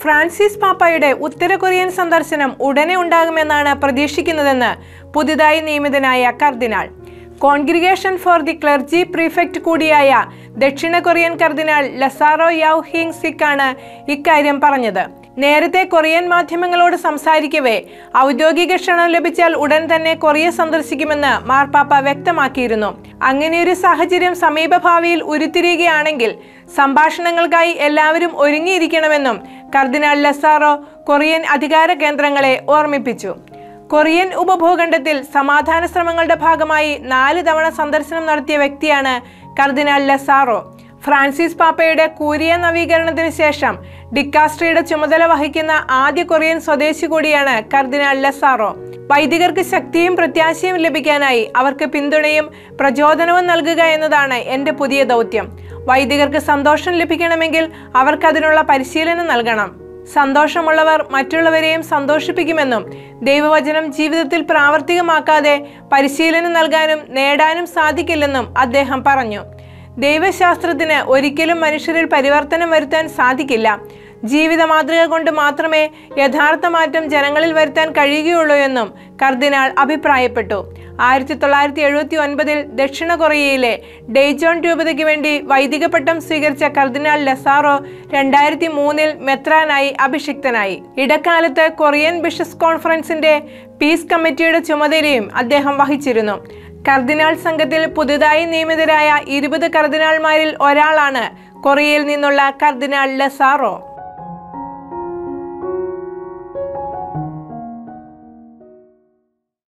Francis പാപ്പായുടെ ഉത്തര Korean സന്ദർശനം ഉടനെ ഉണ്ടാകുമെന്നാണ് പ്രതീക്ഷിക്കുന്നതെന്ന് പുതുതായി നിയമിതനായ cardinal congregation for the clergy prefect കൂടിയായ ദക്ഷിണ കൊറിയൻ കർദിനാൾ ലസാറോ യൗ ഹിങ് സിക് ആണ് ഇക്കാര്യം പറഞ്ഞത് നേരത്തെ കൊറിയൻ മാധ്യമങ്ങളോട് സംസാരിക്കവേ ഔദ്യോഗിക ക്ഷണം ലഭിച്ചാൽ ഉടൻ തന്നെ കൊറിയ സന്ദർശിക്കുമെന്ന് മാർപ്പാപ്പ വ്യക്തമാക്കിയിരുന്നു അങ്ങനെയൊരു സാഹചര്യം സമീപഭാവിയിൽ ഉരുത്തിരിയുകയാണെങ്കിൽ സംഭാഷണങ്ങൾക്കായി എല്ലാവരും ഒരുങ്ങിയിരിക്കണമെന്നും കർദിനാൾ ലസാറോ കൊറിയൻ അധികാര കേന്ദ്രങ്ങളെ ഓർമ്മിപ്പിച്ചു കൊറിയൻ ഉപഭൂഖണ്ഡത്തിൽ സമാധാന ശ്രമങ്ങളുടെ ഭാഗമായി നാല് തവണ സന്ദർശനം നടത്തിയ വ്യക്തിയാണ് കർദിനാൾ ലസാറോ ഫ്രാൻസിസ് പാപ്പയുടെ കൂരിയ നവീകരണത്തിന് ശേഷം ഡിക്കാസ്ട്രിയുടെ ചുമതല വഹിക്കുന്ന ആദ്യ കൊറിയൻ സ്വദേശി കൂടിയാണ് കർദിനാൾ ലസാറോ വൈദികർക്ക് ശക്തിയും പ്രത്യാശയും ലഭിക്കാനായി അവർക്ക് പിന്തുണയും പ്രചോദനവും നൽകുക എന്നതാണ് എൻ്റെ പുതിയ ദൗത്യം വൈദികർക്ക് സന്തോഷം ലഭിക്കണമെങ്കിൽ അവർക്കതിനുള്ള പരിശീലനം നൽകണം സന്തോഷമുള്ളവർ മറ്റുള്ളവരെയും സന്തോഷിപ്പിക്കുമെന്നും ദൈവവചനം ജീവിതത്തിൽ പ്രാവർത്തികമാക്കാതെ പരിശീലനം നൽകാനും നേടാനും സാധിക്കില്ലെന്നും അദ്ദേഹം പറഞ്ഞു ദൈവശാസ്ത്രത്തിന് ഒരിക്കലും മനുഷ്യരിൽ പരിവർത്തനം വരുത്താൻ സാധിക്കില്ല ജീവിത മാതൃക കൊണ്ട് മാത്രമേ യഥാർത്ഥ മാറ്റം ജനങ്ങളിൽ വരുത്താൻ കഴിയുകയുള്ളൂ എന്നും കർദിനാൾ അഭിപ്രായപ്പെട്ടു ആയിരത്തി തൊള്ളായിരത്തി എഴുപത്തി ഒൻപതിൽ ദക്ഷിണ കൊറിയയിലെ ഡെയ്ജോൺ രൂപതയ്ക്ക് വേണ്ടി വൈദിക പട്ടം സ്വീകരിച്ച കർദിനാൾ ലസാറോ രണ്ടായിരത്തി മൂന്നിൽ മെത്രാനായി അഭിഷിക്തനായി ഇടക്കാലത്ത് കൊറിയൻ ബിഷസ് കോൺഫറൻസിന്റെ പീസ് കമ്മിറ്റിയുടെ ചുമതലയും അദ്ദേഹം വഹിച്ചിരുന്നു കർദിനാൾ സംഘത്തിൽ പുതുതായി നിയമിതരായ ഇരുപത് കർദിനാൾമാരിൽ ഒരാളാണ് കൊറിയയിൽ നിന്നുള്ള കർദിനാൾ ലസാറോ